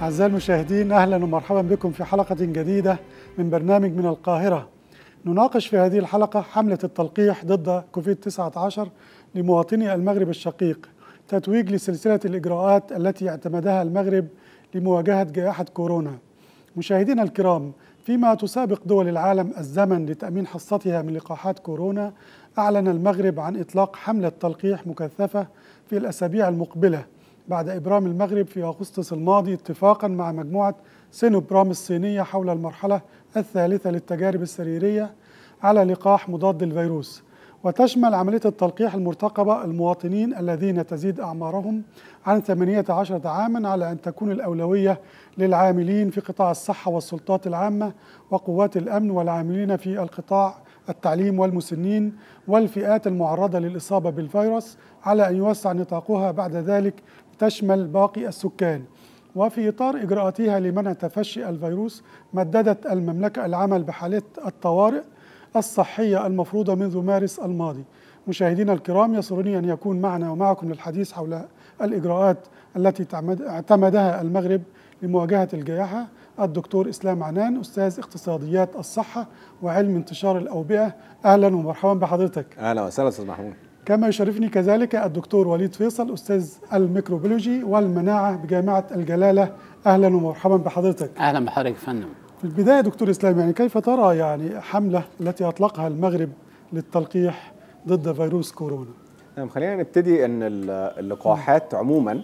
أعزائي المشاهدين أهلا ومرحبا بكم في حلقة جديدة من برنامج من القاهرة نناقش في هذه الحلقة حملة التلقيح ضد كوفيد-19 لمواطني المغرب الشقيق تتويج لسلسلة الإجراءات التي اعتمدها المغرب لمواجهة جائحة كورونا مشاهدينا الكرام فيما تسابق دول العالم الزمن لتأمين حصتها من لقاحات كورونا أعلن المغرب عن إطلاق حملة تلقيح مكثفة في الأسابيع المقبلة بعد إبرام المغرب في أغسطس الماضي اتفاقا مع مجموعة سينوبرام الصينية حول المرحلة الثالثة للتجارب السريرية على لقاح مضاد الفيروس وتشمل عملية التلقيح المرتقبة المواطنين الذين تزيد أعمارهم عن 18 عاما على أن تكون الأولوية للعاملين في قطاع الصحة والسلطات العامة وقوات الأمن والعاملين في القطاع التعليم والمسنين والفئات المعرضة للإصابة بالفيروس على أن يوسع نطاقها بعد ذلك تشمل باقي السكان وفي إطار إجراءاتها لمنع تفشي الفيروس مددت المملكة العمل بحالة الطوارئ الصحية المفروضة منذ مارس الماضي مشاهدينا الكرام يسرني أن يكون معنا ومعكم للحديث حول الإجراءات التي اعتمدها المغرب لمواجهة الجائحة الدكتور إسلام عنان أستاذ اقتصاديات الصحة وعلم انتشار الأوبئة أهلا ومرحبا بحضرتك أهلا وسهلا أستاذ محمود كما يشرفني كذلك الدكتور وليد فيصل أستاذ الميكروبيولوجي والمناعة بجامعة الجلالة أهلا ومرحبا بحضرتك أهلا بحضرتك فندم في البداية دكتور إسلام يعني كيف ترى يعني حملة التي أطلقها المغرب للتلقيح ضد فيروس كورونا نعم خلينا نبتدي أن اللقاحات عموما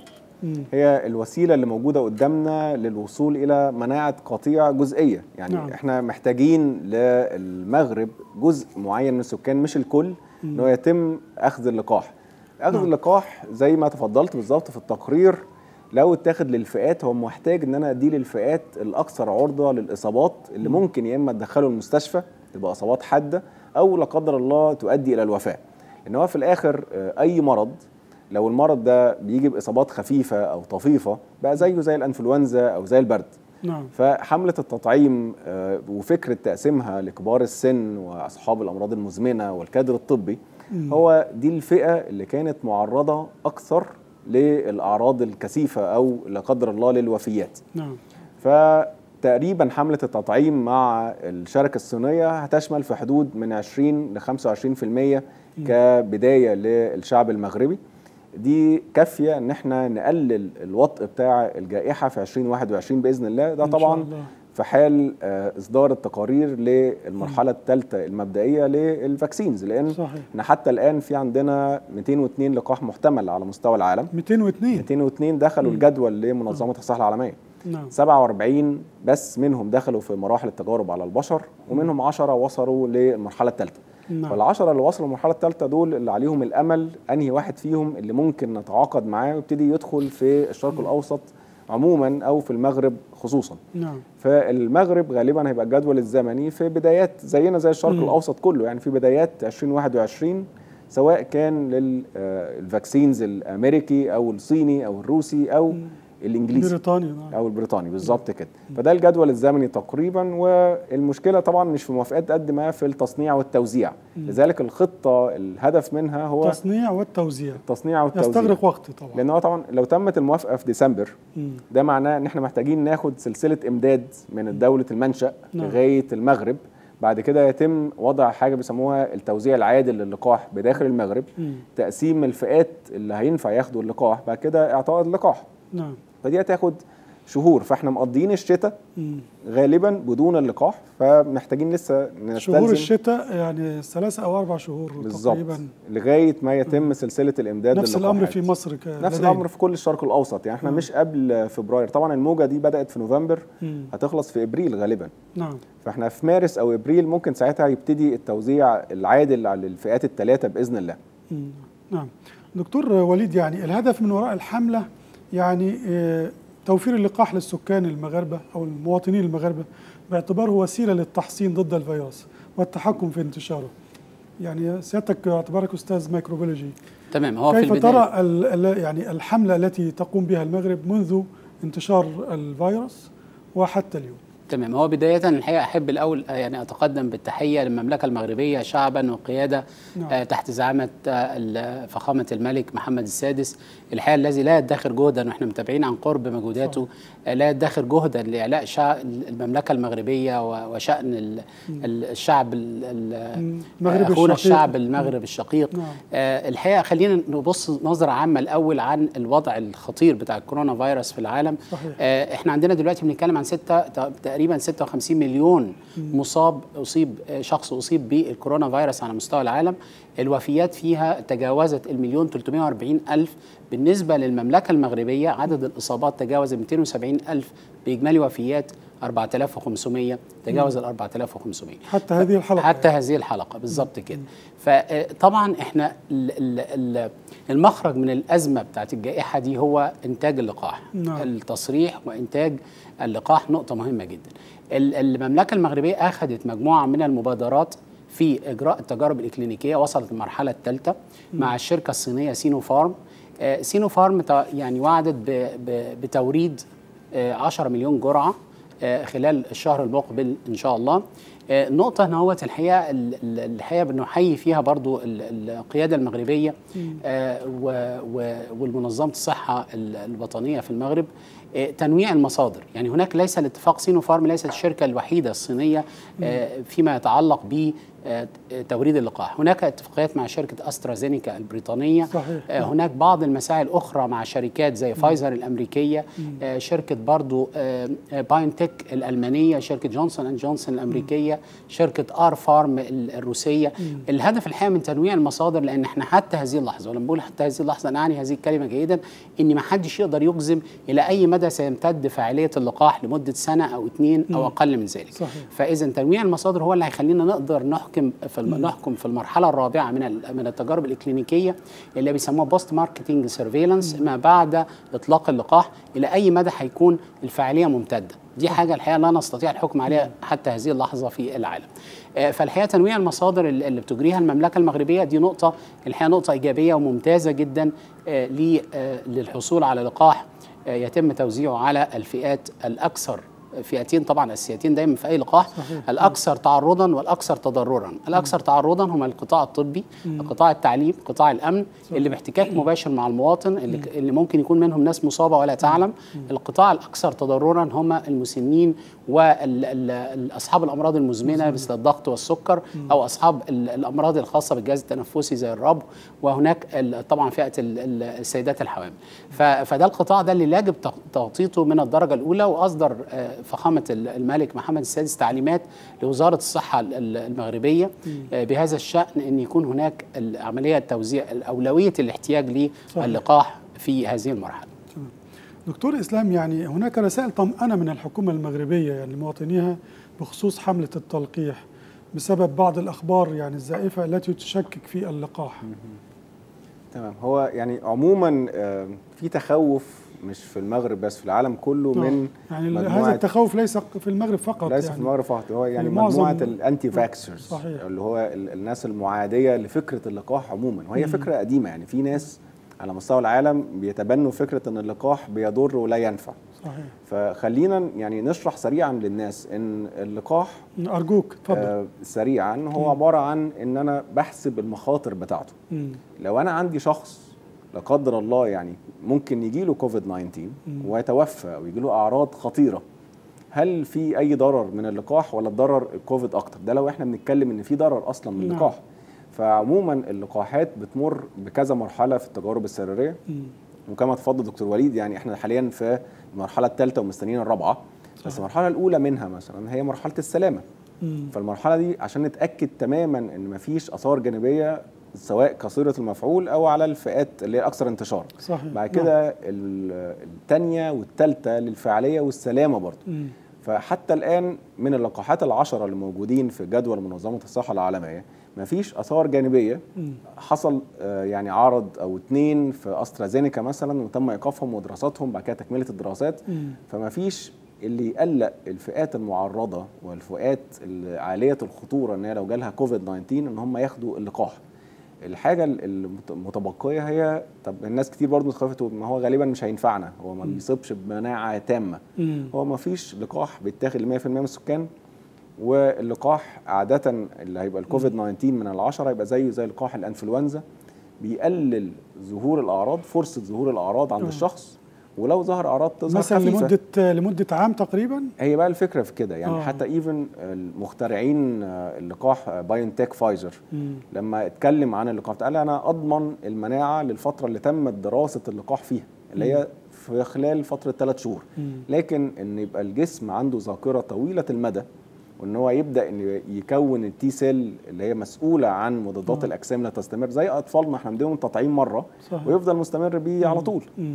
هي الوسيله اللي موجوده قدامنا للوصول الى مناعه قطيع جزئيه يعني نعم. احنا محتاجين للمغرب جزء معين من السكان مش الكل ان هو يتم اخذ اللقاح اخذ نعم. اللقاح زي ما تفضلت بالظبط في التقرير لو اتاخد للفئات هو محتاج ان انا اديه للفئات الاكثر عرضه للاصابات اللي ممكن يا اما تدخله المستشفى تبقى اصابات حاده او لا قدر الله تؤدي الى الوفاه ان هو في الاخر اي مرض لو المرض ده بيجي باصابات خفيفه او طفيفه بقى زيه زي الانفلونزا او زي البرد نعم. فحمله التطعيم وفكره تقسيمها لكبار السن واصحاب الامراض المزمنه والكادر الطبي مم. هو دي الفئه اللي كانت معرضه اكثر للاعراض الكثيفه او لا قدر الله للوفيات نعم. فتقريبا حمله التطعيم مع الشركه الصينيه هتشمل في حدود من 20 ل 25% مم. كبدايه للشعب المغربي دي كافيه ان احنا نقلل الوطء بتاع الجائحه في 2021 باذن الله ده طبعا في حال اصدار التقارير للمرحله الثالثه المبدئيه للفاكسينز لان صحيح. احنا حتى الان في عندنا 202 لقاح محتمل على مستوى العالم 202 202 دخلوا الجدول لمنظمه الصحه العالميه نعم 47 بس منهم دخلوا في مراحل التجارب على البشر ومنهم 10 وصلوا للمرحله الثالثه نعم. فالعشرة اللي وصلوا المرحلة الثالثة دول اللي عليهم الأمل أنهي واحد فيهم اللي ممكن نتعاقد معاه ويبتدي يدخل في الشرق نعم. الأوسط عموما أو في المغرب خصوصا نعم فالمغرب غالبا هيبقى الجدول الزمني في بدايات زينا زي الشرق مم. الأوسط كله يعني في بدايات 2021 سواء كان للفاكسينز الأمريكي أو الصيني أو الروسي أو مم. الانجليزي بريطانيا نعم. او البريطاني بالظبط كده فده الجدول الزمني تقريبا والمشكله طبعا مش في موافقات قد ما في التصنيع والتوزيع مم. لذلك الخطه الهدف منها هو التصنيع والتوزيع التصنيع والتوزيع يستغرق وقت طبعا لان هو طبعا لو تمت الموافقه في ديسمبر مم. ده معناه ان احنا محتاجين ناخد سلسله امداد من دوله المنشا نعم. لغايه المغرب بعد كده يتم وضع حاجه بيسموها التوزيع العادل للقاح بداخل المغرب مم. تقسيم الفئات اللي هينفع ياخدوا اللقاح بعد كده اعطاء اللقاح نعم فدي هتاخد شهور فاحنا مقضيين الشتاء مم. غالبا بدون اللقاح فمحتاجين لسه نستلزم شهور الشتاء يعني ثلاثة أو أربع شهور بالظبط تقريبا لغايه ما يتم سلسله الامداد نفس للقاحات. الأمر في مصر ك... نفس لدينا. الامر في كل الشرق الاوسط يعني احنا مم. مش قبل فبراير طبعا الموجه دي بدات في نوفمبر مم. هتخلص في ابريل غالبا نعم فاحنا في مارس او ابريل ممكن ساعتها يبتدي التوزيع العادل على الفئات الثلاثه باذن الله مم. نعم دكتور وليد يعني الهدف من وراء الحملة يعني آه، توفير اللقاح للسكان المغاربة أو المواطنين المغاربة باعتباره وسيلة للتحصين ضد الفيروس والتحكم في انتشاره يعني سيادتك باعتبارك أستاذ ميكروبيولوجي تمام هو في كيف البداية ترى ال- ال- يعني الحملة التي تقوم بها المغرب منذ انتشار الفيروس وحتى اليوم تمام هو بداية الحقيقة أحب الأول يعني أتقدم بالتحية للمملكة المغربية شعبا وقيادة نعم. آه، تحت زعامة آه، ال- فخامة الملك محمد السادس الحقيقة الذي لا يدخر جهدا وإحنا متابعين عن قرب مجهوداته آه، لا يدخر جهدا لإعلاء شع... المملكة المغربية و- وشأن ال... ال- الشعب ال... ال... المغرب أخونا الشقيق. الشعب المغرب الشقيق نعم. آه، الحقيقة خلينا نبص نظرة عامة الأول عن الوضع الخطير بتاع الكورونا فيروس في العالم صحيح. آه، احنا عندنا دلوقتي بنتكلم عن ستة تقريبا 56 مليون مصاب اصيب آه، شخص اصيب بالكورونا فيروس على مستوى العالم الوفيات فيها تجاوزت المليون 340 الف بالنسبه للمملكه المغربيه عدد الاصابات تجاوز 270 الف باجمالي وفيات 4500 تجاوز ال 4500 حتى هذه الحلقة حتى هذه الحلقه بالظبط كده فطبعا احنا ال- ال- ال- المخرج من الازمه بتاعت الجائحه دي هو انتاج اللقاح نعم. التصريح وانتاج اللقاح نقطه مهمه جدا ال- المملكه المغربيه اخذت مجموعه من المبادرات في اجراء التجارب الاكلينيكيه وصلت المرحله الثالثه مع الشركه الصينيه سينو فارم آه، سينو فارم ت- يعني وعدت ب- ب- بتوريد آه، 10 مليون جرعه آه، خلال الشهر المقبل ان شاء الله آه، نقطة ان هو الحقيقة ال- ال- الحقيقة بنحيي فيها برضو ال- القيادة المغربية آه، و- و- والمنظمة الصحة ال- الوطنية في المغرب آه، تنويع المصادر يعني هناك ليس الاتفاق سينو فارم ليست الشركة الوحيدة الصينية آه، فيما يتعلق ب آه، توريد اللقاح هناك اتفاقيات مع شركة أسترازينيكا البريطانية صحيح. آه، هناك بعض المساعي الأخرى مع شركات زي فايزر الأمريكية آه، شركة برضو آه، آه، باينتك الألمانية شركة جونسون أند جونسون الأمريكية شركة آر فارم ال- الروسية الهدف الحقيقة من تنويع المصادر لأن احنا حتى هذه اللحظة ولما بقول حتى هذه اللحظة أنا أعني هذه الكلمة جيدا إن ما حدش يقدر يجزم إلى أي مدى سيمتد فعالية اللقاح لمدة سنة أو اتنين أو أقل من ذلك صحيح. فاذا تنويع المصادر هو اللي هيخلينا نقدر نحكم في الم... نحكم في المرحله الرابعه من ال... من التجارب الاكلينيكيه اللي بيسموها بوست ماركتنج سيرفيلانس ما بعد اطلاق اللقاح الى اي مدى هيكون الفاعليه ممتده دي حاجه الحقيقه لا نستطيع الحكم عليها حتى هذه اللحظه في العالم آه، فالحقيقه تنويع المصادر اللي اللي بتجريها المملكه المغربيه دي نقطه الحقيقه نقطه ايجابيه وممتازه جدا آه، ل- آه، للحصول على لقاح آه، يتم توزيعه على الفئات الاكثر فئتين طبعا اساسيتين دايما في اي لقاح صحيح. الاكثر تعرضا والاكثر تضررا الاكثر تعرضا هم القطاع الطبي قطاع التعليم قطاع الامن اللي باحتكاك مباشر مع المواطن اللي, اللي ممكن يكون منهم ناس مصابه ولا تعلم القطاع الاكثر تضررا هم المسنين واصحاب الامراض المزمنه مثل الضغط والسكر او اصحاب ال- الامراض الخاصه بالجهاز التنفسي زي الربو وهناك ال- طبعا فئه ال- ال- السيدات الحوامل ف- فده القطاع ده اللي يجب تغ- تغطيته من الدرجه الاولى واصدر آه، فخامه ال- الملك محمد السادس تعليمات لوزاره الصحه ال- ال- المغربيه آه، بهذا الشان ان يكون هناك عمليه توزيع اولويه الاحتياج صحيح. للقاح في هذه المرحله دكتور اسلام يعني هناك رسائل طمأنة من الحكومة المغربية يعني لمواطنيها بخصوص حملة التلقيح بسبب بعض الأخبار يعني الزائفة التي تشكك في اللقاح تمام هو يعني عموما آه، في تخوف مش في المغرب بس في العالم كله من يعني مجموعة- هذا التخوف ليس في المغرب فقط ليس يعني في المغرب فقط هو يعني في معظم- مجموعه الانتي فاكسرز صحيح. اللي هو ال- الناس المعاديه لفكره اللقاح عموما وهي فكره قديمه يعني في ناس على مستوى العالم بيتبنوا فكره ان اللقاح بيضر ولا ينفع صحيح فخلينا يعني نشرح سريعا للناس ان اللقاح أرجوك تفضل آه سريعا هو عباره عن ان انا بحسب المخاطر بتاعته مم. لو انا عندي شخص لا قدر الله يعني ممكن يجي له كوفيد 19 ويتوفى او يجي له اعراض خطيره هل في اي ضرر من اللقاح ولا الضرر الكوفيد اكتر ده لو احنا بنتكلم ان في ضرر اصلا من نعم. اللقاح فعموما اللقاحات بتمر بكذا مرحله في التجارب السريريه مم. وكما تفضل دكتور وليد يعني احنا حاليا في المرحله الثالثه ومستنيين الرابعه بس صحيح. المرحله الاولى منها مثلا هي مرحله السلامه مم. فالمرحله دي عشان نتاكد تماما ان مفيش اثار جانبيه سواء قصيره المفعول او على الفئات اللي هي الاكثر انتشارا صحيح بعد كده الثانيه والثالثه للفعاليه والسلامه برضه مم. فحتى الان من اللقاحات العشره اللي موجودين في جدول منظمه الصحه العالميه مفيش اثار جانبيه مم. حصل آه، يعني عرض او اتنين في استرازينيكا مثلا وتم ايقافهم ودراساتهم بعد كده تكمله الدراسات مم. فما فيش اللي يقلق الفئات المعرضه والفئات عاليه الخطوره ان هي لو جالها كوفيد 19 ان هم ياخدوا اللقاح الحاجه المتبقيه هي طب الناس كتير برضه خافت ما هو غالبا مش هينفعنا هو ما بيصيبش بمناعه تامه مم. هو ما فيش لقاح بيتاخد ل 100% من السكان واللقاح عاده اللي هيبقى الكوفيد 19 من العشرة هيبقى زيه زي لقاح الانفلونزا بيقلل ظهور الاعراض فرصه ظهور الاعراض عند آه. الشخص ولو ظهر اعراض تظهر مثلا خفيفه لمده لمده عام تقريبا هي بقى الفكره في كده يعني آه. آه. حتى ايفن المخترعين آه، اللقاح بايون تك فايزر مم. لما اتكلم عن اللقاح قال انا اضمن المناعه للفتره اللي تمت دراسه اللقاح فيها اللي هي في خلال فتره ثلاث شهور مم. لكن ان يبقى الجسم عنده ذاكره طويله المدى وان هو يبدا ان يكون التي سيل اللي هي مسؤوله عن مضادات آه. الاجسام اللي تستمر زي اطفالنا احنا بنديهم تطعيم مره صحيح. ويفضل مستمر بيه على طول مم.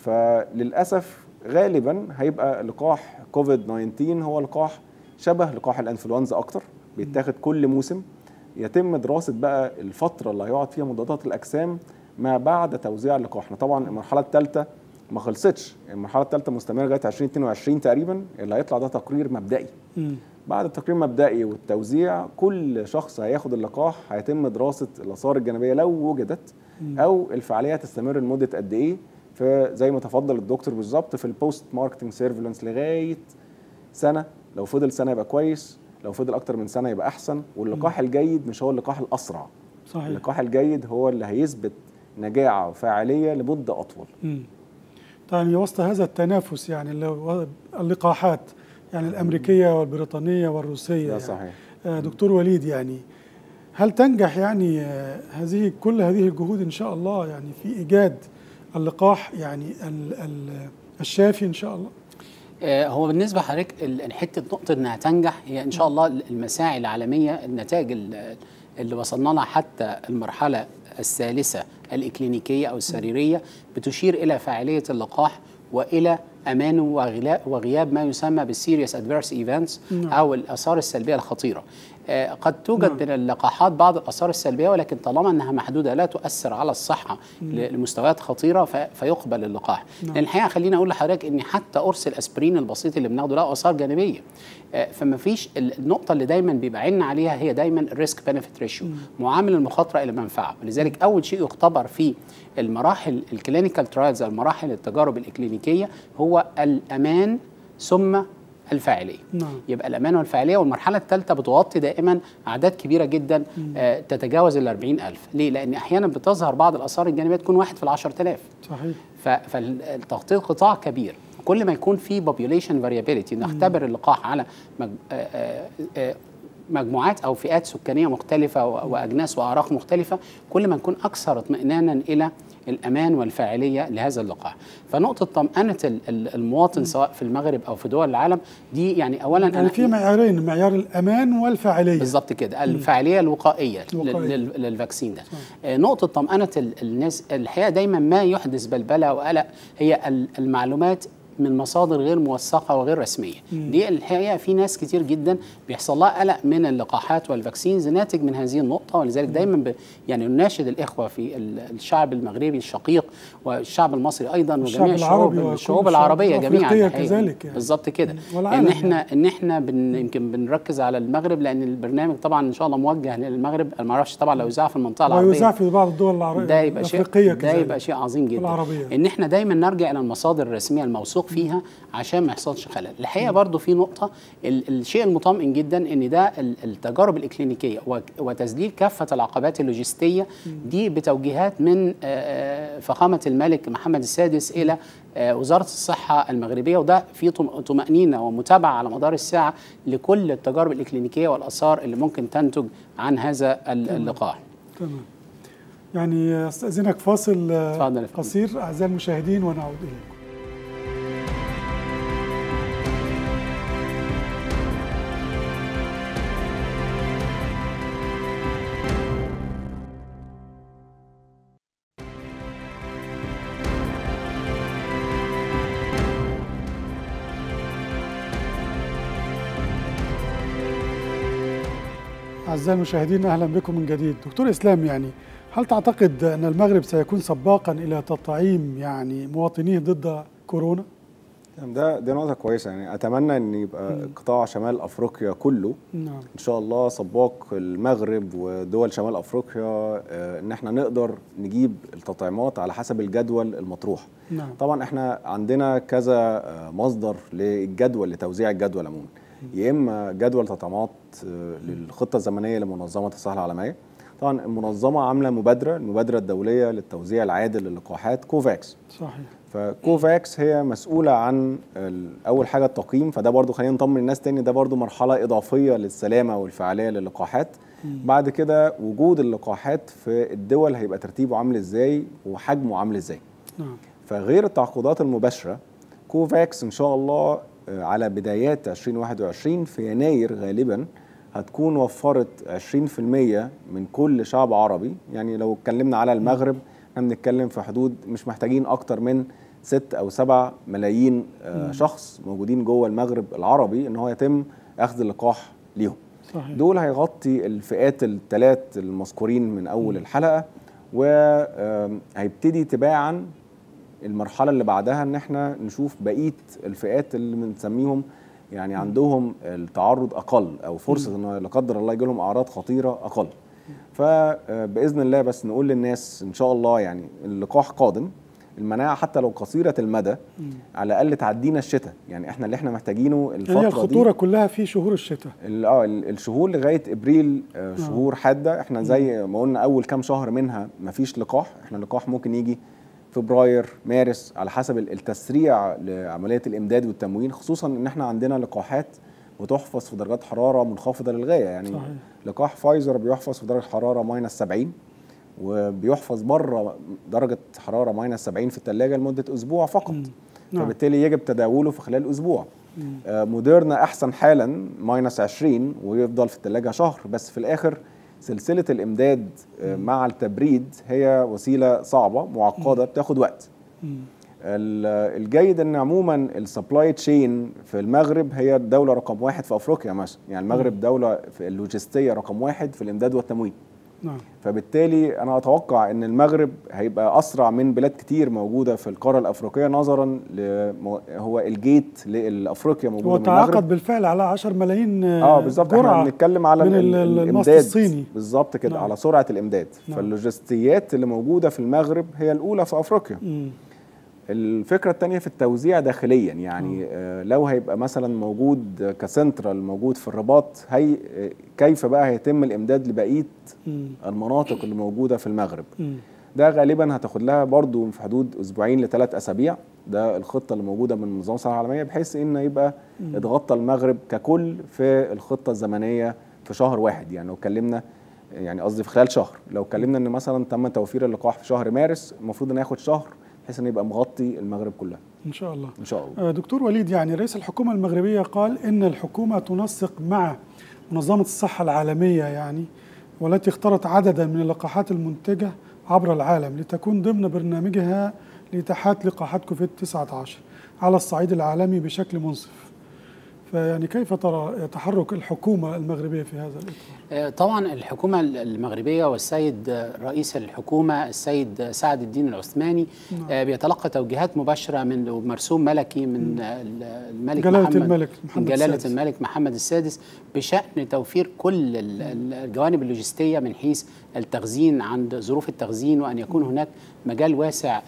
فللاسف غالبا هيبقى لقاح كوفيد 19 هو لقاح شبه لقاح الانفلونزا اكتر بيتاخد كل موسم يتم دراسه بقى الفتره اللي هيقعد فيها مضادات الاجسام ما بعد توزيع اللقاح احنا طبعا المرحله الثالثه ما خلصتش المرحله الثالثه مستمره لغايه 2022 تقريبا اللي هيطلع ده تقرير مبدئي مم. بعد التقرير المبدئي والتوزيع كل شخص هياخد اللقاح هيتم دراسه الاثار الجانبيه لو وجدت او الفعاليه تستمر لمده قد ايه فزي ما تفضل الدكتور بالظبط في البوست ماركتنج سيرفيلانس لغايه سنه لو فضل سنه يبقى كويس لو فضل اكتر من سنه يبقى احسن واللقاح الجيد مش هو اللقاح الاسرع صحيح اللقاح الجيد هو اللي هيثبت نجاعه وفاعليه لمده اطول مم. طيب وسط هذا التنافس يعني اللي هو اللقاحات يعني الامريكيه والبريطانيه والروسيه ده يعني. صحيح آه، دكتور وليد يعني هل تنجح يعني آه، هذه كل هذه الجهود ان شاء الله يعني في ايجاد اللقاح يعني ال ال الشافي ان شاء الله آه، هو بالنسبه لحضرتك ال- حته نقطه انها تنجح هي ان شاء الله المساعي العالميه النتائج ال- اللي وصلنا لها حتى المرحله الثالثه الاكلينيكيه او السريريه بتشير الى فاعليه اللقاح والى امانه وغلا- وغياب ما يسمى بالسيريس ادفيرس ايفنتس نعم. او الاثار السلبيه الخطيره آه، قد توجد نعم. من اللقاحات بعض الاثار السلبيه ولكن طالما انها محدوده لا تؤثر على الصحه ل- لمستويات خطيره ف- فيقبل اللقاح نعم. لان الحقيقه خليني اقول لحضرتك ان حتى قرص الاسبرين البسيط اللي بناخده له اثار جانبيه آه، فما فيش ال- النقطه اللي دايما بيبقى عيننا عليها هي دايما الريسك بنفيت ريشيو معامل المخاطره الى المنفعه ولذلك اول شيء يختبر في المراحل الكلينيكال ترايلز المراحل التجارب الاكلينيكيه هو الامان ثم الفاعليه نعم. يبقى الامان والفاعليه والمرحله الثالثه بتغطي دائما اعداد كبيره جدا آه تتجاوز ال 40000 ليه لان احيانا بتظهر بعض الاثار الجانبيه تكون واحد في ال 10000 صحيح ف- فالتغطيه قطاع كبير كل ما يكون في population variability نختبر اللقاح على مج... آه، آه، آه، مجموعات او فئات سكانيه مختلفه و- واجناس واعراق مختلفه كل ما نكون اكثر اطمئنانا الى الامان والفاعليه لهذا اللقاح فنقطه طمانه ال- ال- المواطن سواء في المغرب او في دول العالم دي يعني اولا يعني في معيارين معيار الامان والفاعليه بالظبط كده الفاعليه الوقائيه الوقائية. لل- لل- للفاكسين ده آه، نقطه طمانه ال- الناس الحقيقه دايما ما يحدث بلبله وقلق هي ال- المعلومات من مصادر غير موثقه وغير رسميه دي الحقيقه في ناس كتير جدا بيحصل لها قلق من اللقاحات والفاكسينز ناتج من هذه النقطه ولذلك دايما ب يعني نناشد الاخوه في ال- الشعب المغربي الشقيق والشعب المصري ايضا والشعب وجميع الشعوب العربي وكل الشعوب الشعوب العربيه جميعا الأفريقية الحقيقة. كذلك يعني. بالظبط كده والعالم ان احنا ان احنا بن يمكن بنركز على المغرب لان البرنامج طبعا ان شاء الله موجه للمغرب انا ما اعرفش طبعا لو يذاع في المنطقه العربيه ويذاع في بعض الدول العربيه ده يبقى شيء الافريقيه ده كذلك يبقى شيء عظيم جدا والعربية. ان احنا دايما نرجع الى المصادر الرسميه الموثوق فيها عشان ما يحصلش خلل الحقيقه برضو في نقطه ال الشيء المطمئن جدا ان ده ال- التجارب الاكلينيكيه و- وتذليل كافه العقبات اللوجستيه دي بتوجيهات من آه، آه، فخامه الملك محمد السادس الى آه، وزاره الصحه المغربيه وده في طم- طمانينه ومتابعه على مدار الساعه لكل التجارب الاكلينيكيه والاثار اللي ممكن تنتج عن هذا ال- اللقاح تمام يعني استاذنك فاصل آه، اتفضل يا فندم. قصير اعزائي المشاهدين ونعود اليكم أعزائي المشاهدين أهلا بكم من جديد دكتور إسلام يعني هل تعتقد أن المغرب سيكون سباقا إلى تطعيم يعني مواطنيه ضد كورونا؟ ده دي نقطة كويسة يعني أتمنى إن يبقى قطاع شمال أفريقيا كله نعم إن شاء الله سباق المغرب ودول شمال أفريقيا آه، إن إحنا نقدر نجيب التطعيمات على حسب الجدول المطروح. نعم طبعا إحنا عندنا كذا آه، مصدر للجدول لتوزيع الجدول عموما. يا إما جدول تطعيمات آه، للخطة الزمنية لمنظمة الصحة العالمية. طبعا المنظمة عاملة مبادرة المبادرة الدولية للتوزيع العادل للقاحات كوفاكس. صحيح فكوفاكس هي مسؤولة عن ال- أول حاجة التقييم فده برضو خلينا نطمن الناس تاني ده برضو مرحلة إضافية للسلامة والفعالية للقاحات بعد كده وجود اللقاحات في الدول هيبقى ترتيبه عامل إزاي وحجمه عامل إزاي نعم فغير التعاقدات المباشرة كوفاكس إن شاء الله آه، على بدايات 2021 في يناير غالبا هتكون وفرت 20% من كل شعب عربي يعني لو اتكلمنا على المغرب احنا بنتكلم في حدود مش محتاجين اكتر من 6 او 7 ملايين آه، شخص موجودين جوه المغرب العربي ان هو يتم اخذ اللقاح ليهم صحيح دول هيغطي الفئات الثلاث المذكورين من اول الحلقه وهيبتدي تباعا المرحله اللي بعدها ان احنا نشوف بقيه الفئات اللي بنسميهم يعني عندهم التعرض اقل او فرصه ان لا قدر الله يجي لهم اعراض خطيره اقل فباذن الله بس نقول للناس ان شاء الله يعني اللقاح قادم المناعه حتى لو قصيره المدى على الاقل تعدينا الشتاء يعني احنا اللي احنا محتاجينه الفتره هي دي الخطورة كلها في شهور الشتاء ال- اه ال- الشهور لغايه ابريل آه، شهور حاده احنا زي ما قلنا اول كام شهر منها مفيش لقاح احنا اللقاح ممكن يجي فبراير مارس على حسب ال- التسريع لعمليه الامداد والتموين خصوصا ان احنا عندنا لقاحات بتحفظ في درجات حراره منخفضه للغايه يعني صحيح. لقاح فايزر بيحفظ في درجه حراره ماينس 70 وبيحفظ بره درجه حراره ماينس 70 في الثلاجه لمده اسبوع فقط نعم. فبالتالي يجب تداوله في خلال اسبوع آه، موديرنا احسن حالا ماينس 20 ويفضل في الثلاجه شهر بس في الاخر سلسله الامداد آه، مع التبريد هي وسيله صعبه معقده بتاخد وقت مم. ال- الجيد ان عموما السبلاي تشين في المغرب هي الدوله رقم واحد في افريقيا مثلا يعني المغرب دوله في اللوجستيه رقم واحد في الامداد والتموين نعم فبالتالي انا اتوقع ان المغرب هيبقى اسرع من بلاد كتير موجوده في القاره الافريقيه نظرا لمو... هو الجيت لافريقيا موجوده هو من تعاقد المغرب بالفعل على 10 ملايين اه بالظبط احنا جرعة بنتكلم على من ال- ال- المصل الامداد الصيني بالظبط كده نعم. على سرعه الامداد نعم. فاللوجستيات اللي موجوده في المغرب هي الاولى في افريقيا مم. الفكره الثانيه في التوزيع داخليا يعني آه لو هيبقى مثلا موجود كسنترال موجود في الرباط هي آه، كيف بقى هيتم الامداد لبقيه مم. المناطق اللي موجوده في المغرب مم. ده غالبا هتاخد لها برضو في حدود اسبوعين لثلاث اسابيع ده الخطه اللي موجوده من منظمه الصحه العالميه بحيث ان يبقى اتغطى المغرب ككل في الخطه الزمنيه في شهر واحد يعني لو اتكلمنا يعني قصدي في خلال شهر لو اتكلمنا ان مثلا تم توفير اللقاح في شهر مارس المفروض ان ياخد شهر بحيث ان يبقى مغطي المغرب كلها ان شاء الله ان شاء الله آه، دكتور وليد يعني رئيس الحكومة المغربية قال إن الحكومة تنسق مع منظمة الصحة العالمية يعني والتي اختارت عددا من اللقاحات المنتجة عبر العالم لتكون ضمن برنامجها لإتاحات لقاحات كوفيد 19 على الصعيد العالمي بشكل منصف فيعني كيف ترى تحرك الحكومة المغربية في هذا الإطار؟ آه، طبعا الحكومة المغربية والسيد آه، رئيس الحكومة السيد آه، سعد الدين العثماني آه، بيتلقى توجيهات مباشرة من مرسوم ملكي من آه، الملك جلالة محمد الملك من محمد جلالة السادس. الملك محمد السادس بشأن توفير كل ال- ال- الجوانب اللوجستية من حيث التخزين عند ظروف التخزين وأن يكون هناك مجال واسع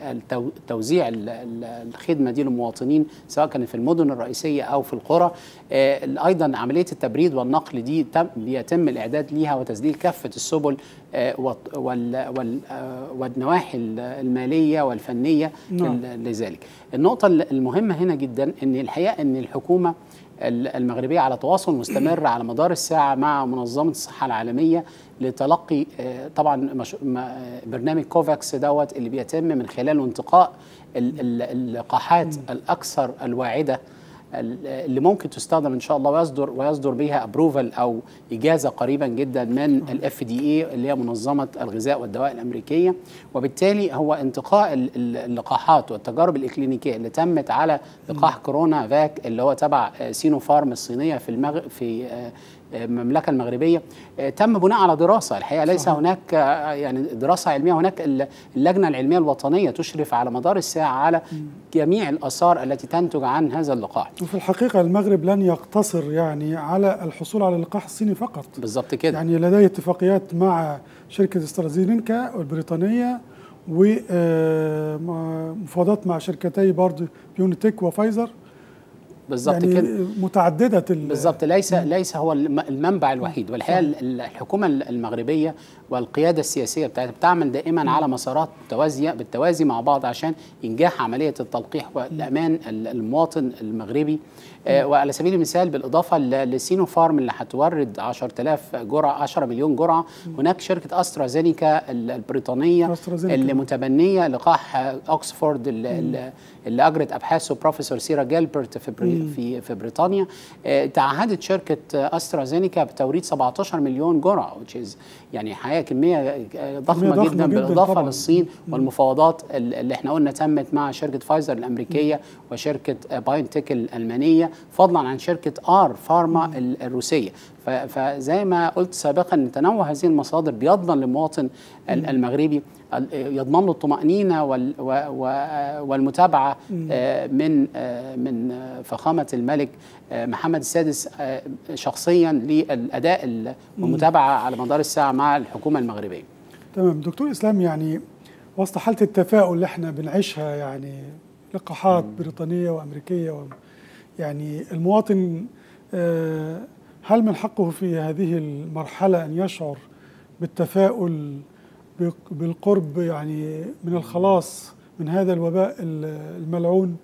لتوزيع الخدمة دي للمواطنين سواء كانت في المدن الرئيسية أو في القرى آه، أيضا عملية التبريد والنقل دي تم بيتم الإعداد ليها وتسجيل كافة السبل آه، والط- وال- وال- آه، والنواحي المالية والفنية نعم. ل- لذلك النقطة المهمة هنا جدا أن الحقيقة أن الحكومة المغربية على تواصل مستمر على مدار الساعة مع منظمة الصحة العالمية لتلقي آه، طبعا مش- م- آه، برنامج كوفاكس دوت اللي بيتم من خلاله انتقاء ال- ال- اللقاحات الأكثر الواعدة ال- اللي ممكن تستخدم ان شاء الله ويصدر ويصدر بها ابروفال او اجازه قريبا جدا من الاف دي اي اللي هي منظمه الغذاء والدواء الامريكيه وبالتالي هو انتقاء ال- ال- اللقاحات والتجارب الاكلينيكيه اللي تمت على لقاح كورونا فاك اللي هو تبع آه، سينو فارم الصينيه في المغرب في آه، المملكه المغربيه تم بناء على دراسه الحقيقه ليس صحيح. هناك يعني دراسه علميه هناك اللجنه العلميه الوطنيه تشرف على مدار الساعه على جميع الاثار التي تنتج عن هذا اللقاح وفي الحقيقه المغرب لن يقتصر يعني على الحصول على اللقاح الصيني فقط بالظبط كده يعني لديه اتفاقيات مع شركه استرازينيكا البريطانيه ومفاوضات مع شركتي برضه بيونتك وفايزر بالظبط يعني كده متعدده بالظبط ليس ليس هو المنبع الوحيد والحقيقه الحكومه المغربيه والقياده السياسيه بتاعتها بتعمل دائما على مسارات متوازيه بالتوازي مع بعض عشان انجاح عمليه التلقيح والامان المواطن المغربي آه وعلى سبيل المثال بالاضافه لسينو فارم اللي هتورد 10000 جرعه 10 مليون جرعه هناك شركه استرازينيكا البريطانيه أسترازينيكا. اللي متبنيه لقاح اوكسفورد اللي, اللي اجرت ابحاثه بروفيسور سيرا جيلبرت في بري في في بريطانيا آه تعهدت شركه استرازينيكا بتوريد 17 مليون جرعه which is يعني حقيقه كميه ضخمه, ضخمة جدا جداً بالاضافه طبعاً. للصين والمفاوضات اللي احنا قلنا تمت مع شركه فايزر الامريكيه وشركه بايونتك الالمانيه فضلا عن شركه ار فارما الروسيه ف- فزي ما قلت سابقا ان تنوع هذه المصادر بيضمن للمواطن ال- المغربي ال- يضمن له الطمانينه وال- و- و- والمتابعه آه، من آه، من آه، فخامه الملك آه، محمد السادس آه، شخصيا للاداء ال- والمتابعه على مدار الساعه مع الحكومه المغربيه. تمام دكتور اسلام يعني وسط حاله التفاؤل اللي احنا بنعيشها يعني لقاحات بريطانيه وامريكيه و يعني المواطن آه، هل من حقه في هذه المرحله ان يشعر بالتفاؤل بق- بالقرب يعني من الخلاص من هذا الوباء ال- الملعون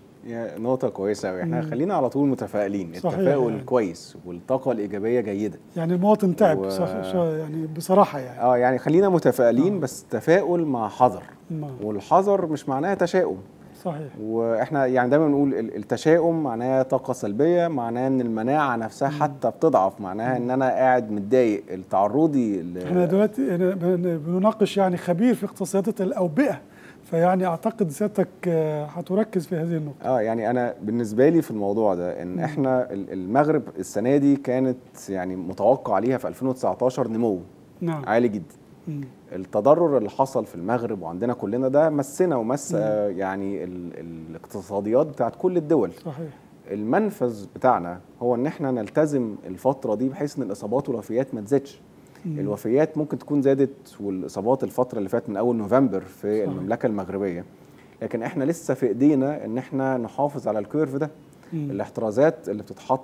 يا نقطة كويسة أوي احنا خلينا على طول متفائلين صحيح التفاؤل يعني. كويس والطاقة الإيجابية جيدة يعني المواطن تعب و- صح شا- يعني بصراحه يعني اه يعني خلينا متفائلين بس تفاؤل مع حذر نعم. والحذر مش معناه تشاؤم صحيح واحنا يعني دايما بنقول ال- التشاؤم معناه طاقة سلبية معناه ان المناعة نفسها حتى بتضعف معناها ان انا قاعد متضايق التعرضي ل- احنا دلوقتي هنا بن- بنناقش يعني خبير في اقتصادات الاوبئه فيعني اعتقد سيادتك آه، هتركز في هذه النقطه اه يعني انا بالنسبه لي في الموضوع ده ان احنا ال- المغرب السنه دي كانت يعني متوقع عليها في 2019 نمو نعم عالي جدا مم. التضرر اللي حصل في المغرب وعندنا كلنا ده مسنا ومس آه، يعني ال- الاقتصاديات بتاعت كل الدول صحيح المنفذ بتاعنا هو ان احنا نلتزم الفتره دي بحيث ان الاصابات والوفيات ما تزيدش مم. الوفيات ممكن تكون زادت والاصابات الفتره اللي فاتت من اول نوفمبر في صحيح. المملكه المغربيه لكن احنا لسه في ايدينا ان احنا نحافظ على الكيرف ده مم. الاحترازات اللي بتتحط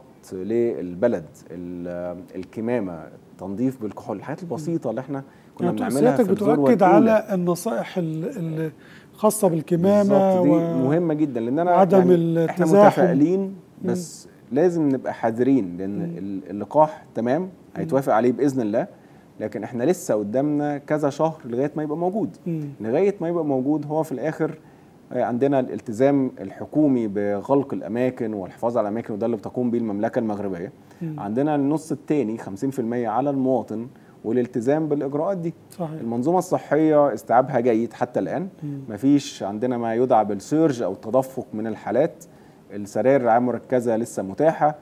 للبلد ال- الكمامه تنظيف بالكحول الحاجات البسيطه اللي احنا كنا يعني بنعملها سيادتك في الذروه بتؤكد الأولى. على النصائح ال- ال- الخاصه بالكمامه بالظبط دي و... مهمه جدا لان انا وعدم يعني احنا التزاحم. متفائلين بس لازم نبقى حذرين لان ال- اللقاح تمام هيتوافق عليه باذن الله لكن احنا لسه قدامنا كذا شهر لغايه ما يبقى موجود مم. لغايه ما يبقى موجود هو في الاخر آه، عندنا الالتزام الحكومي بغلق الاماكن والحفاظ على الاماكن وده اللي بتقوم به المملكه المغربيه مم. عندنا النص الثاني 50% على المواطن والالتزام بالاجراءات دي صحيح المنظومه الصحيه استيعابها جيد حتى الان مم. مفيش عندنا ما يدعى بالسيرج او التدفق من الحالات السراير الرعايه المركزه لسه متاحه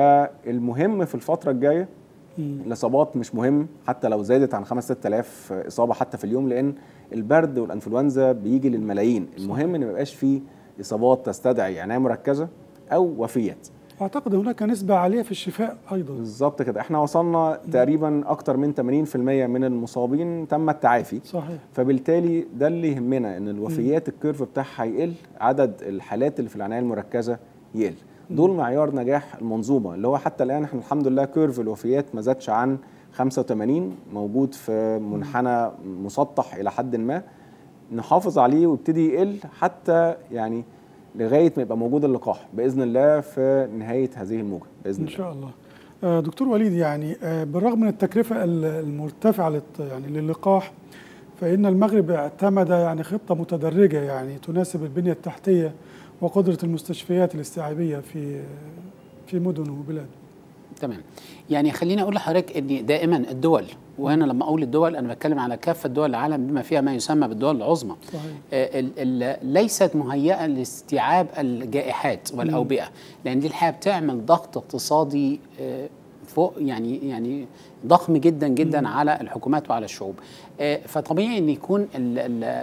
فالمهم في الفتره الجايه مم. الاصابات مش مهم حتى لو زادت عن 5 6000 اصابه حتى في اليوم لان البرد والانفلونزا بيجي للملايين المهم ان ما يبقاش فيه اصابات تستدعي عنايه مركزه او وفيات اعتقد هناك نسبه عاليه في الشفاء ايضا بالظبط كده احنا وصلنا تقريبا اكتر من 80% من المصابين تم التعافي صحيح فبالتالي ده اللي يهمنا ان الوفيات الكيرف بتاعها يقل عدد الحالات اللي في العنايه المركزه يقل دول معيار نجاح المنظومه اللي هو حتى الان احنا الحمد لله كيرف الوفيات ما زادش عن 85 موجود في منحنى مسطح الى حد ما نحافظ عليه ويبتدي يقل حتى يعني لغايه ما يبقى موجود اللقاح باذن الله في نهايه هذه الموجه باذن ان الله شاء الله آه، دكتور وليد يعني آه، بالرغم من التكلفه ال- المرتفعه للت- يعني للقاح فان المغرب اعتمد يعني خطه متدرجه يعني تناسب البنيه التحتيه وقدره المستشفيات الاستيعابيه في في مدن وبلاد تمام يعني خليني اقول لحضرتك ان دائما الدول وهنا لما اقول الدول انا بتكلم على كافه دول العالم بما فيها ما يسمى بالدول العظمى صحيح آه، ال- ال- ليست مهيئه لاستيعاب الجائحات والاوبئه لان دي الحقيقه بتعمل ضغط اقتصادي آه، فوق يعني يعني ضخم جدا جدا على الحكومات وعلى الشعوب آه، فطبيعي ان يكون ال-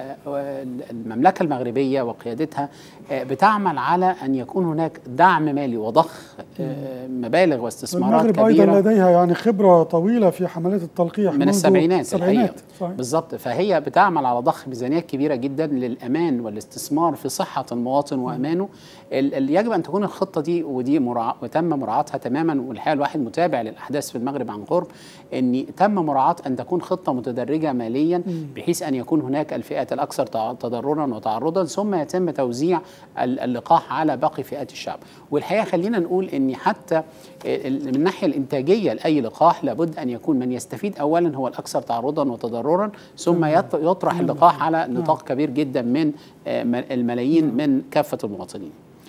ال- المملكه المغربيه وقيادتها آه، بتعمل على ان يكون هناك دعم مالي وضخ آه، مبالغ واستثمارات المغرب كبيره ايضا لديها يعني خبره طويله في حملات التلقيح من منذ السبعينات السبعينات الحقيقة. صحيح. بالظبط فهي بتعمل على ضخ ميزانيات كبيره جدا للامان والاستثمار في صحه المواطن وامانه ال- ال- يجب ان تكون الخطه دي ودي مراع... وتم مراعاتها تماما والحقيقه الواحد متابع للاحداث في المغرب عن قرب ان تم مراعاه ان تكون خطه متدرجه ماليا بحيث ان يكون هناك الفئات الاكثر تع- تضررا وتعرضا ثم يتم توزيع ال- اللقاح على باقي فئات الشعب والحقيقه خلينا نقول ان حتى ال- من الناحيه الانتاجيه لاي لقاح لابد ان يكون من يستفيد اولا هو الاكثر تعرضا وتضررا ثم يط- يطرح اللقاح على نطاق كبير جدا من آه، م- الملايين من كافه المواطنين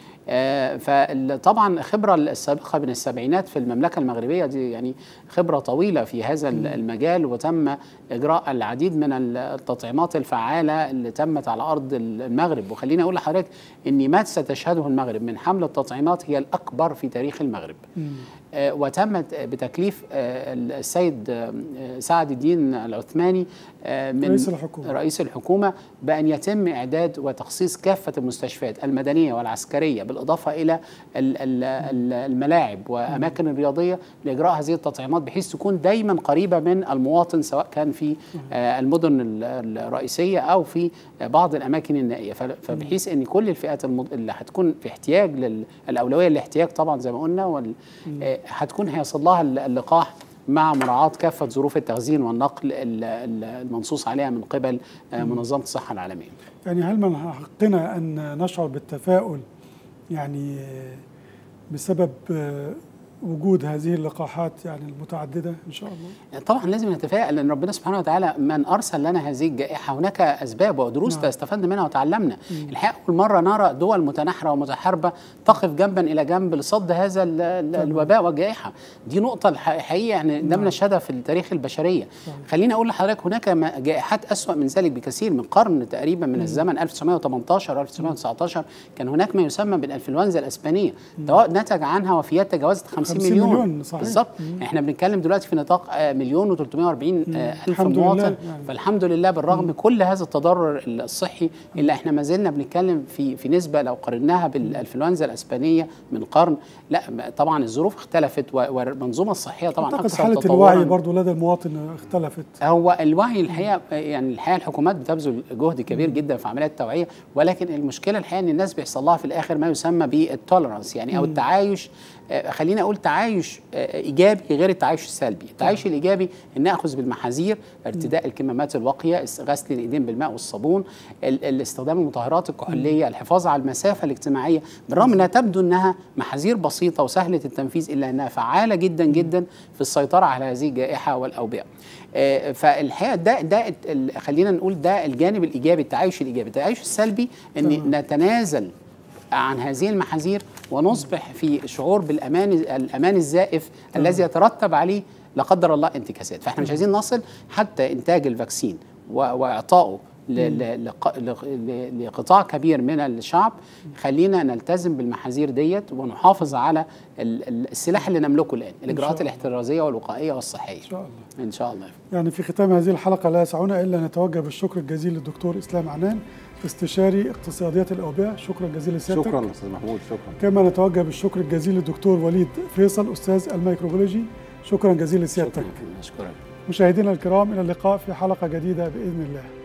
آه، فطبعا الخبره السابقه من السبعينات في المملكه المغربيه دي يعني خبره طويله في هذا المجال وتم اجراء العديد من التطعيمات الفعاله اللي تمت على ارض المغرب وخليني اقول لحضرتك ان ما ستشهده المغرب من حمله تطعيمات هي الاكبر في تاريخ المغرب آه، وتمت بتكليف آه، السيد آه، سعد الدين العثماني آه، من رئيس الحكومة. رئيس الحكومة بأن يتم إعداد وتخصيص كافة المستشفيات المدنية والعسكرية بالإضافة إلى ال- ال- ال- الملاعب وأماكن الرياضية لإجراء هذه التطعيمات بحيث تكون دايما قريبة من المواطن سواء كان في آه، المدن ال- الرئيسية أو في بعض الأماكن النائية فل- فبحيث أن كل الفئات المض- اللي هتكون في احتياج لل- الأولوية للاحتياج طبعا زي ما قلنا وال- آه، هتكون هيصل لها ال- اللقاح مع مراعاة كافة ظروف التخزين والنقل ال- ال- المنصوص عليها من قبل آه، منظمة الصحة العالمية يعني هل من حقنا ان نشعر بالتفاؤل يعني آه، بسبب آه، وجود هذه اللقاحات يعني المتعدده ان شاء الله طبعا لازم نتفائل ان ربنا سبحانه وتعالى من ارسل لنا هذه الجائحه هناك اسباب ودروس نعم. استفدنا منها وتعلمنا الحقيقه اول مره نرى دول متناحره ومتحاربه تقف جنبا الى جنب لصد هذا ال- ال- الوباء والجائحه دي نقطه الح- حقيقيه يعني لم نعم. نشهدها في التاريخ البشريه خليني اقول لحضرتك هناك م- جائحات اسوا من ذلك بكثير من قرن تقريبا من الزمن 1918 1919 كان هناك ما يسمى بالانفلونزا الاسبانيه تو- نتج عنها وفيات تجاوزت 50 50 مليون, مليون، صحيح. بالظبط احنا بنتكلم دلوقتي في نطاق آه، مليون و340 الف الحمد لله مواطن يعني. فالحمد لله بالرغم كل هذا التضرر الصحي الا احنا ما زلنا بنتكلم في في نسبه لو قارناها بالانفلونزا الاسبانيه من قرن لا م- طبعا الظروف اختلفت و- والمنظومه الصحيه طبعا اعتقد اكثر حاله تطورا الوعي برضو لدى المواطن اختلفت هو الوعي الحقيقه يعني الحقيقه الحكومات بتبذل جهد كبير جدا في عمليات التوعيه ولكن المشكله الحقيقه ان الناس بيحصل لها في الاخر ما يسمى بالتولرانس يعني او التعايش آه، خلينا اقول تعايش آه، ايجابي غير التعايش السلبي، التعايش الايجابي ان ناخذ بالمحاذير ارتداء الكمامات الواقيه، اس- غسل الايدين بالماء والصابون، ال- ال- استخدام المطهرات الكحوليه، الحفاظ على المسافه الاجتماعيه، بالرغم انها تبدو انها محاذير بسيطه وسهله التنفيذ الا انها فعاله جدا جدا في السيطره على هذه الجائحه والاوبئه. آه، فالحقيقه ده ده الت- ال- خلينا نقول ده الجانب الايجابي التعايش الايجابي، التعايش السلبي ان نتنازل عن هذه المحاذير ونصبح في شعور بالامان الامان الزائف الذي يترتب عليه لا قدر الله انتكاسات فاحنا مش عايزين نصل حتى انتاج الفاكسين و- واعطائه ل- ل- لق- ل- لقطاع كبير من الشعب خلينا نلتزم بالمحاذير ديت ونحافظ على ال- ال- السلاح اللي نملكه الان الاجراءات الله. الاحترازيه والوقائيه والصحيه ان شاء الله ان شاء الله يعني في ختام هذه الحلقه لا يسعنا الا ان نتوجه بالشكر الجزيل للدكتور اسلام عنان استشاري اقتصاديات الاوبئه شكرا جزيلا لسيادتك شكرا استاذ محمود شكرا كما نتوجه بالشكر الجزيل للدكتور وليد فيصل استاذ الميكروبيولوجي شكرا جزيلا لسيادتك شكرا شكرا مشاهدينا الكرام الى اللقاء في حلقه جديده باذن الله